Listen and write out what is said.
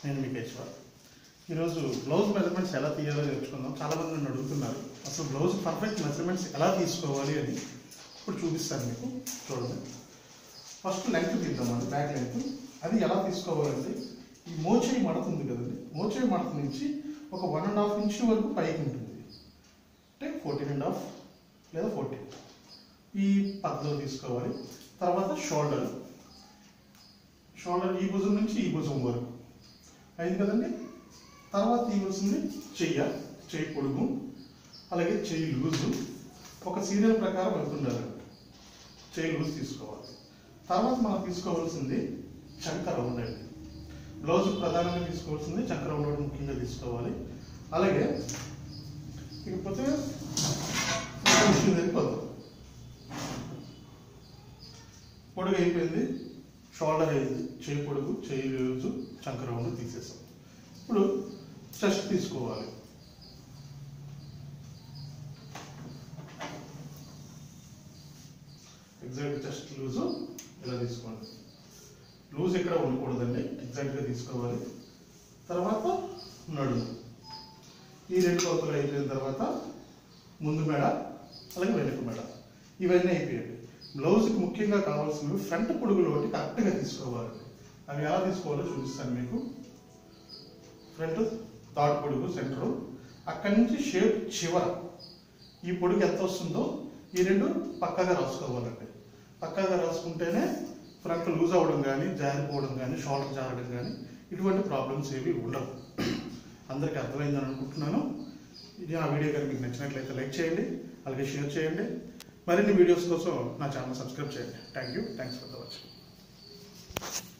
నేను మీకు ఈశ్వర్ ఈరోజు బ్లౌజ్ మెజర్మెంట్స్ ఎలా తీయాలో నేర్చుకుందాం చాలా మంది నన్ను అడుగుతున్నారు అసలు బ్లౌజ్ పర్ఫెక్ట్ మెజర్మెంట్స్ ఎలా తీసుకోవాలి అని ఇప్పుడు చూపిస్తాను మీకు చూడండి ఫస్ట్ లెంగ్త్ తీద్దామండి బ్యాక్ లెంగ్త్ అది ఎలా తీసుకోవాలంటే ఈ మోచేయి మడత ఉంది కదండి మోచేయి మడత నుంచి ఒక వన్ అండ్ హాఫ్ ఇంచ్ వరకు పైకి ఉంటుంది అంటే ఫోర్టీన్ అండ్ హాఫ్ లేదా ఫోర్టీన్ ఈ పద్ధతిలో తీసుకోవాలి తర్వాత షోల్డర్ షోల్డర్ ఈ భుజం నుంచి ఈ భుజం వరకు అయింది కదండి తర్వాత తీయవలసింది చెయ్య చెయ్యి పొడుగు అలాగే చెయ్యి లూజు ఒక సీరియల్ ప్రకారం వెళ్తుండాలి చెయ్యి లూజ్ తీసుకోవాలి తర్వాత మనం తీసుకోవాల్సింది చంక రౌండ్ అండి బ్లౌజ్ ప్రధానంగా తీసుకోవాల్సింది చంక రౌండ్ ఒకటి ముఖ్యంగా తీసుకోవాలి అలాగే ఇకపోతే మిషన్ వెళ్ళిపోదాం పొడుగు అయిపోయింది షోల్డర్ అయింది చేయి పొడుగు చేయి లూజు చంక రౌండ్ తీసేసాం ఇప్పుడు చెస్ట్ తీసుకోవాలి ఎగ్జాక్ట్ చెస్ట్ లూజు ఇలా తీసుకోండి లూజ్ ఎక్కడ ఉండకూడదండి ఎగ్జాక్ట్గా తీసుకోవాలి తర్వాత నడుము ఈ రెండు కొలతలు అయిపోయిన తర్వాత ముందు మెడ అలాగే వెనుక మెడ ఇవన్నీ అయిపోయాయి బ్లౌజ్కి ముఖ్యంగా కావాల్సినవి ఫ్రంట్ పొడుగులు ఒకటి కరెక్ట్గా తీసుకోవాలి అవి ఎలా తీసుకోవాలో చూపిస్తాను మీకు ఫ్రంట్ థర్డ్ పొడుగు సెంటర్ అక్కడి నుంచి షేప్ చివర ఈ పొడుగు ఎంత వస్తుందో ఈ రెండు పక్కగా రాసుకోవాలండి పక్కగా రాసుకుంటేనే ఫ్రంట్ లూజ్ అవ్వడం కానీ జారిపోవడం కానీ షోల్డర్ జారడం కానీ ఇటువంటి ప్రాబ్లమ్స్ ఏవి ఉండవు అందరికీ అర్థమైందని అనుకుంటున్నాను ఇది నా వీడియో కనుక మీకు నచ్చినట్లయితే లైక్ చేయండి అలాగే షేర్ చేయండి మరిన్ని వీడియోస్ కోసం నా ఛానల్ సబ్స్క్రైబ్ చేయండి thank you thanks for the watching